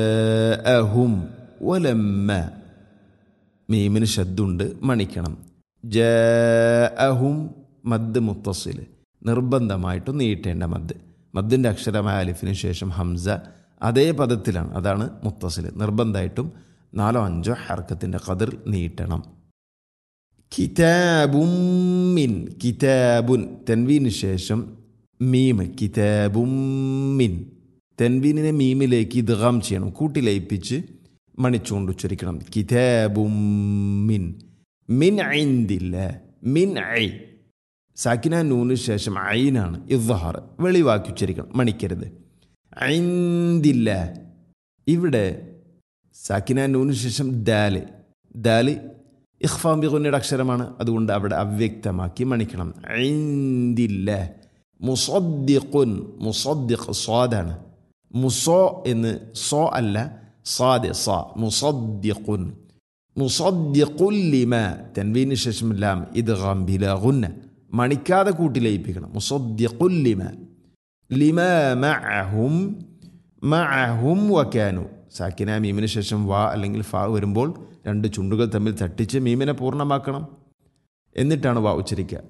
അഹും വലമ്മ മീമിന് ശബ്ദുണ്ട് മണിക്കണം ജ അഹും മദ് മുത്തസിൽ നിർബന്ധമായിട്ടും നീട്ടേണ്ട മദ് മദ്ദിൻ്റെ അക്ഷരമായ അലിഫിന് ശേഷം ഹംസ അതേ പദത്തിലാണ് അതാണ് മുത്തസിൽ നിർബന്ധമായിട്ടും നാലോ അഞ്ചോ ഹർക്കത്തിൻ്റെ കതിർ നീട്ടണം കിതാബും മിൻ കിതാബുൻ തെൻവീന് ശേഷം മീം കിതാബും മിൻ തെൻവീനിനെ മീമിലേക്ക് ഇദ്ഗാം ചെയ്യണം കൂട്ടി ലയിപ്പിച്ച് മണിച്ചുകൊണ്ട് ഉച്ചരിക്കണം കിതാബും മിൻ മിൻ ഐന്തില്ല മിൻ ഐ സാക്കിന നൂന് ശേഷം ഐനാണ് ഇദ്ഹാർ വെളിവാക്കി ഉച്ചരിക്കണം മണിക്കരുത് ഐന്തില്ല ഇവിടെ സാക്കിന നൂന് ശേഷം ദാല് ദാല് ഇഖ്ഫാം ബിഗുന്നയുടെ അക്ഷരമാണ് അതുകൊണ്ട് അവിടെ അവ്യക്തമാക്കി മണിക്കണം ഐന്തില്ല മുസദ്ദിഖുൻ മുസദ്ദിഖ് സ്വാദാണ് മുസോ എന്ന് സോ അല്ല സാദ് സ മുസദ്ദിഖുൻ മുസദ്ദിഖുല്ലിമ തെൻവീന് ശേഷം ലാം ഇത് ഗംബിലഗുന്ന മണിക്കാതെ കൂട്ടി ലയിപ്പിക്കണം മുസദ്ദിഖുല്ലിമ ലിമ മഅഹും മഅഹും വക്കാനു സാക്കിന മീമിന് ശേഷം വാ അല്ലെങ്കിൽ ഫാ വരുമ്പോൾ രണ്ട് ചുണ്ടുകൾ തമ്മിൽ തട്ടിച്ച് മീമിനെ പൂർണ്ണമാക്കണം എന്നിട്ടാണ് വാ ഉച്ചരിക്കുക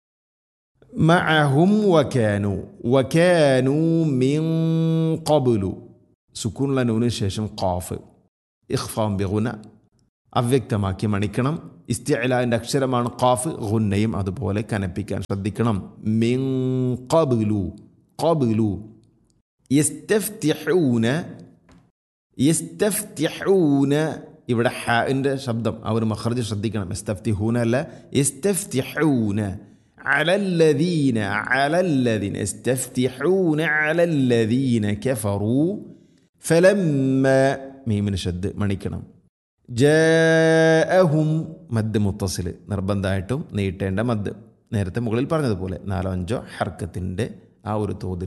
മഅഹും വക്കാനു വക്കാനു മിൻ ഖബുലു സുക്കൂനുള്ള നൂനിന് ശേഷം ഖാഫ് ഇഖ്ഫാം ബിഗുന അവ്യക്തമാക്കി മണിക്കണം ഇസ്തിഅലാൻ്റെ അക്ഷരമാണ് ഖാഫ് ഗുന്നയും അതുപോലെ കനപ്പിക്കാൻ ശ്രദ്ധിക്കണം മിൻ ഖബുലു ഖബുലു യസ്തഫ്തിഹൂന യസ്തഫ്തിഹൂന ഇവിടെ ഹാഇൻ്റെ ശബ്ദം ആ ഒരു മഹർജ് ശ്രദ്ധിക്കണം യസ്തഫ്തിഹൂന അല്ല യസ്തഫ്തിഹൂന على الذين على الذين يستفتحون على الذين كفروا فلما മീമിന് ഷദ് മണിക്കണം ജഅഹും മദ് മുത്തസിൽ നിർബന്ധമായിട്ടും നീട്ടേണ്ട മദ് നേരത്തെ മുകളിൽ പറഞ്ഞതുപോലെ നാലോ അഞ്ചോ ഹർക്കത്തിൻ്റെ ആ ഒരു തോതിൽ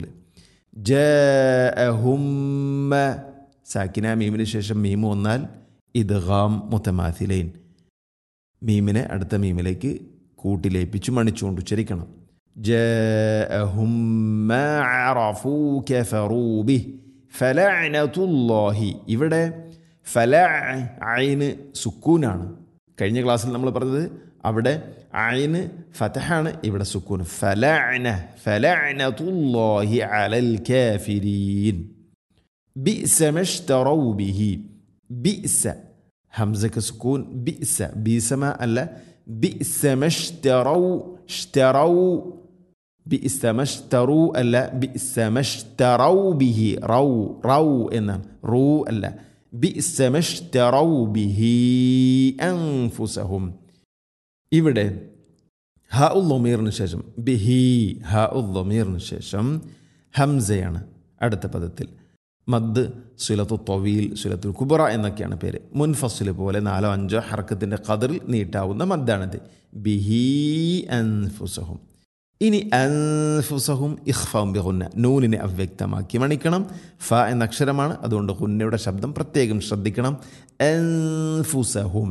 ജഅഹുമ്മ സാക്കിന മീമിന് ശേഷം മീമ് വന്നാൽ ഇദ്ഗാം മുത്തമാഥിലൈൻ മീമിനെ അടുത്ത മീമിലേക്ക് കൂട്ടിലേപ്പിച്ച് മണിച്ചുകൊണ്ട് ഉച്ചരിക്കണം ജഅഹും മാ അറഫൂ കഫറൂ ബിഹ് ഫലഅനതുല്ലാഹി ഇവിടെ ഫല ഐന് സുക്കൂനാണ് കഴിഞ്ഞ ക്ലാസ്സിൽ നമ്മൾ പറഞ്ഞത് അവിടെ ഐന് ഫതഹാണ് ഇവിടെ സുക്കൂൻ ഫലഅന ഫലഅനതുല്ലാഹി അലൽ കാഫിരീൻ ബിഅസ മഷ്തറൂ ബിഹി ബിഅസ ഹംസക്ക് സുക്കൂൻ ബിഅസ ബീസമ അല്ല ബിഅസ മഷ്തറൂ اشتروا ബിഇസ മഷ്തറു അല്ല ബിഇസ മഷ്തറൗ ബിഹി റൗ റൗ എന്നാണ് റൂ അല്ല ബിഇസ മഷ്തറൗ ബിഹി അൻഫുസഹും ഇവിടെ ഹ ഉല്ലമീറിന് ശേഷം ബിഹി ഹ ഉല്ലമീറിന് ശേഷം ഹംസയാണ് അടുത്ത പദത്തിൽ മദ് സുലത്തു തൊവീൽ സുലത്തുൽ കുബറ എന്നൊക്കെയാണ് പേര് മുൻഫസിൽ പോലെ നാലോ അഞ്ചോ ഹർക്കത്തിൻ്റെ കതിറിൽ നീട്ടാവുന്ന മദ്ദാണിത് ബിഹി അൻഫുസഹും ഇനി അൻഫുസഹും ഇഖ്ഫാം ബിഹുന്ന നൂനിനെ അവ്യക്തമാക്കി മണിക്കണം ഫ എന്ന അക്ഷരമാണ് അതുകൊണ്ട് ഹുന്നയുടെ ശബ്ദം പ്രത്യേകം ശ്രദ്ധിക്കണം അൻഫുസഹും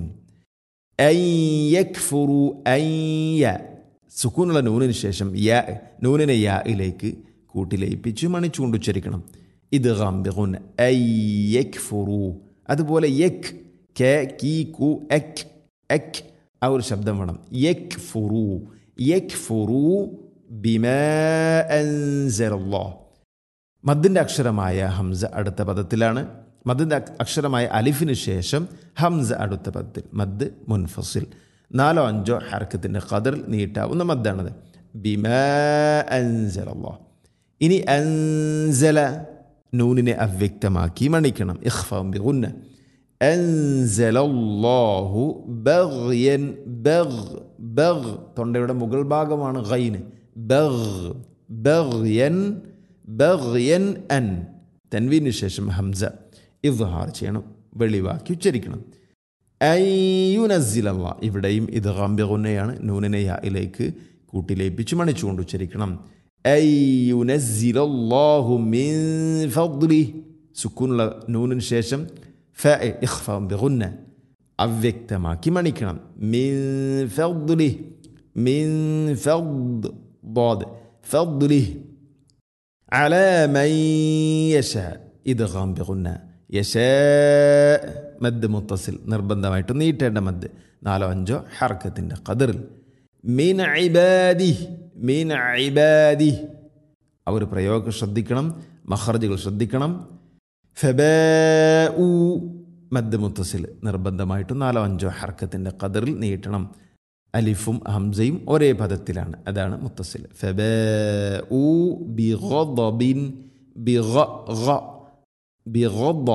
യക്ഫുറു അയ്യ സുക്കൂനുള്ള നൂനിന് ശേഷം യ നൂനിനെ യായിലേക്ക് കൂട്ടിലയിപ്പിച്ച് മണിച്ചുകൊണ്ട് ഉച്ചരിക്കണം ഇത് ഗാംബിഹുൻ യക്ഫുറു അതുപോലെ യക് കെ കീ കു എക് എക് ആ ഒരു ശബ്ദം വേണം യക് ഫുറു യക്ഫുറു ബിമാ അൻസലല്ലാഹ് മദ്ദിൻ്റെ അക്ഷരമായ ഹംസ അടുത്ത പദത്തിലാണ് മദ്ദിൻ്റെ അക്ഷരമായ അലിഫിന് ശേഷം ഹംസ അടുത്ത പദത്തിൽ മദ് മുൻഫസിൽ നാലോ അഞ്ചോ ഹർക്കത്തിൻ്റെ ഖദർ നീട്ടാവുന്ന മദ്ദാണത് ബിമാ അൻസലല്ലാഹ് ഇനി അൻസല നൂനിനെ അവ്യക്തമാക്കി മണിക്കണം ഇഖ്ഫാം ബിഗുന്ന അൻസലല്ലാഹു ബഗ്യൻ ബഗ് ബഗ് തൊണ്ടയുടെ മുകൾ ഭാഗമാണ് ഗൈന് ബഗ് ബഗ്യൻ ബഗ്യൻ അൻ തൻവീന് ശേഷം ഹംസ ഇദ്ഹാർ ചെയ്യണം വെളിവാക്കി ഉച്ചരിക്കണം അയ്യുനസിലല്ല ഇവിടെയും ഇത് ഗാംബ്യഗുന്നയാണ് നൂനിനെ യായിലേക്ക് കൂട്ടിലേപ്പിച്ച് മണിച്ചുകൊണ്ട് ഉച്ചരിക്കണം അയ്യുനസിലല്ലാഹു മിൻ ഫദ്ലി സുക്കൂനുള്ള നൂനിന് ശേഷം ഫ ഇഖ്ഫാം ബിഗുന്ന അവ്യക്തമാക്കി മണിക്കണം മിൻ ഫദ്ലി മിൻ ഫദ് ضاد فضله على من يشاء إدغام بغنى യശേ മദ് മുത്തസിൽ നിർബന്ധമായിട്ട് നീട്ടേണ്ട മദ് നാലോ അഞ്ചോ ഹർക്കത്തിൻ്റെ ഖദറിൽ മീൻ ഐബാദി മീൻ ഐബാദി ആ ഒരു പ്രയോഗം ശ്രദ്ധിക്കണം മഹർജുകൾ ശ്രദ്ധിക്കണം ഫെബൂ മദ് മുത്തസിൽ നിർബന്ധമായിട്ടും നാലോ അഞ്ചോ ഹർക്കത്തിൻ്റെ ഖദറിൽ നീട്ടണം അലിഫും ഹംസയും ഒരേ പദത്തിലാണ് അതാണ് മുത്തസിൽ ഫെബൂ ബിഗബിൻ ബിഗ ബിഗബ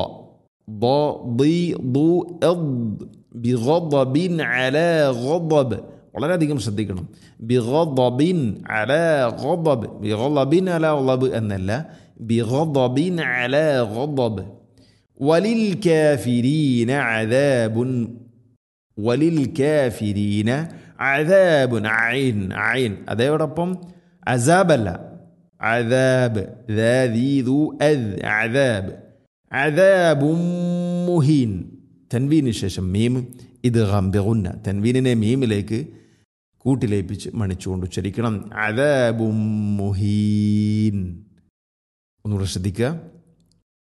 ബിഗബിൻ അല ഗബബ് വളരെയധികം ശ്രദ്ധിക്കണം ബിഗബിൻ അല ഗബബ് ബിഗബിൻ അല ഗബ് എന്നല്ല ബിഗബിൻ അല ഗബബ് വലിൽ കാഫിരീന അദാബുൻ വലിൽ കാഫിരീന അദാബുൻ ഐൻ ഐൻ അതോടൊപ്പം അസാബല്ല അദാബ് ذو أذ അദാബ് അദാബും മുഹീൻ തൻവീന് ശേഷം മീം ഇത് ഗംബിഗുന്ന തൻവീനിനെ മീമിലേക്ക് കൂട്ടിലേപ്പിച്ച് മണിച്ചുകൊണ്ട് ഉച്ചരിക്കണം അദാബും മുഹീൻ ഒന്നുകൂടെ ശ്രദ്ധിക്കുക